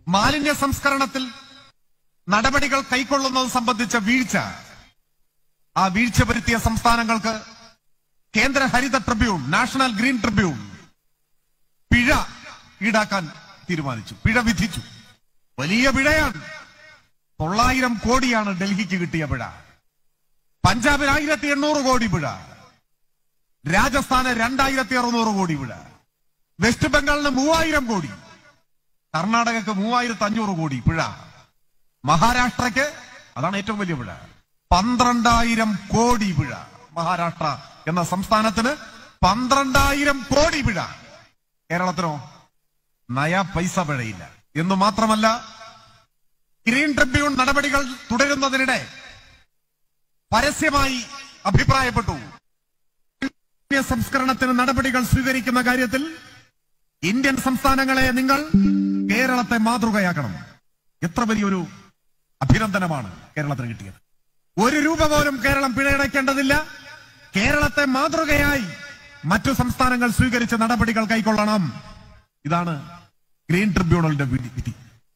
മാലിന്യ സംസ്കരണത്തിൽ നടപടികൾ കൈക്കൊള്ളുന്നത് സംബന്ധിച്ച വീഴ്ച ആ വീഴ്ച വരുത്തിയ സംസ്ഥാനങ്ങൾക്ക് കേന്ദ്ര ഹരിത ട്രിബ്യൂൺ നാഷണൽ ഗ്രീൻ ട്രിബ്യൂൺ പിഴ ഈടാക്കാൻ തീരുമാനിച്ചു പിഴ വിധിച്ചു വലിയ പിഴയാണ് തൊള്ളായിരം കോടിയാണ് ഡൽഹിക്ക് കിട്ടിയ പിഴ പഞ്ചാബിന് ആയിരത്തി എണ്ണൂറ് കോടി പിഴ രാജസ്ഥാന് രണ്ടായിരത്തി അറുന്നൂറ് കോടി പിഴ വെസ്റ്റ് ബംഗാളിന് മൂവായിരം കോടി കർണാടകക്ക് മൂവായിരത്തി അഞ്ഞൂറ് കോടി പിഴ മഹാരാഷ്ട്രയ്ക്ക് അതാണ് ഏറ്റവും വലിയ പിഴ പന്ത്രണ്ടായിരം കോടി പിഴ മഹാരാഷ്ട്ര എന്ന സംസ്ഥാനത്തിന് പന്ത്രണ്ടായിരം കോടി പിഴ കേരളത്തിനോ നയ പൈസ പിഴയില്ല എന്ന് മാത്രമല്ല ഗ്രീൻ ട്രിബ്യൂൺ നടപടികൾ തുടരുന്നതിനിടെ പരസ്യമായി അഭിപ്രായപ്പെട്ടു മാലിന്യ സംസ്കരണത്തിന് നടപടികൾ സ്വീകരിക്കുന്ന കാര്യത്തിൽ ഇന്ത്യൻ സംസ്ഥാനങ്ങളെ നിങ്ങൾ കേരളത്തെ മാതൃകയാക്കണം എത്ര വലിയൊരു അഭിനന്ദനമാണ് കേരളത്തിന് കിട്ടിയത് ഒരു രൂപ പോലും കേരളം പിഴയടയ്ക്കേണ്ടതില്ല കേരളത്തെ മാതൃകയായി മറ്റു സംസ്ഥാനങ്ങൾ സ്വീകരിച്ച നടപടികൾ കൈക്കൊള്ളണം ഇതാണ് ഗ്രീൻ ട്രിബ്യൂണലിന്റെ വിധി വിധി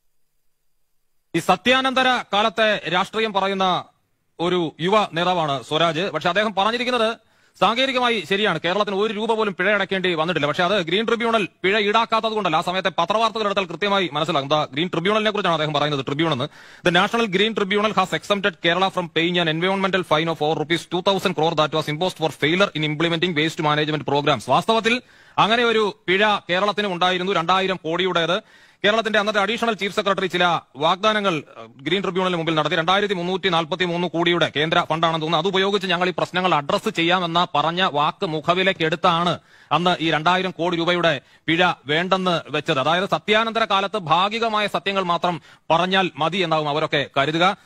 ഈ സത്യാനന്തര കാലത്തെ രാഷ്ട്രീയം പറയുന്ന ഒരു യുവ നേതാവാണ് സ്വരാജ് പക്ഷെ അദ്ദേഹം പറഞ്ഞിരിക്കുന്നത് സാങ്കേതികമായി ശരിയാണ് കേരളത്തിന് ഒരു രൂപ പോലും പിഴ അടയ്ക്കേണ്ടി വന്നിട്ടില്ല പക്ഷെ അത് ഗ്രീൻ ട്രിബ്യൂണൽ പിഴ ഈടാക്കാത്തത് കൊണ്ടല്ല ആ സമയത്തെ പത്രവാർത്തകൾ എടുത്താൽ കൃത്യമായി മനസ്സിലാകും ദാ ഗ്രീൻ ട്രിബ്യൂണലിനെ കുറിച്ചാണ് അദ്ദേഹം പറയുന്നത് ട്രിബ്യൂണൽ എന്ന് the national green tribunal has exempted Kerala from paying an എൻവയോൺമെന്റൽ fine of four rupees two thousand crore that was imposed for failure in implementing waste management programmes വാസ്തവത്തിൽ അങ്ങനെ ഒരു പിഴ കേരളത്തിന് ഉണ്ടായിരുന്നു രണ്ടായിരം കോടിയുടേത് കേരളത്തിന്റെ അന്നത്തെ അഡീഷണൽ ചീഫ് സെക്രട്ടറി ചില വാഗ്ദാനങ്ങൾ അഹ്, ഗ്രീൻ ട്രിബ്യൂണലിന് മുമ്പിൽ നടത്തി രണ്ടായിരത്തി മുന്നൂറ്റി നാൽപ്പത്തി മൂന്ന് കോടിയുടെ കേന്ദ്ര ഫണ്ടാണെന്ന് തോന്നുന്നു അത് ഉപയോഗിച്ച് ഞങ്ങൾ ഈ പ്രശ്നങ്ങൾ അഡ്രസ്സ് ചെയ്യാമെന്ന പറഞ്ഞ വാക്ക് മുഖവിലേക്ക് എടുത്താണ് അന്ന് ഈ രണ്ടായിരം കോടി രൂപയുടെ പിഴ വേണ്ടെന്ന് വെച്ചത് അതായത് സത്യാനന്തര കാലത്ത് ഭാഗികമായ സത്യങ്ങൾ മാത്രം പറഞ്ഞാൽ മതി എന്നാവും അവരൊക്കെ കരുതുക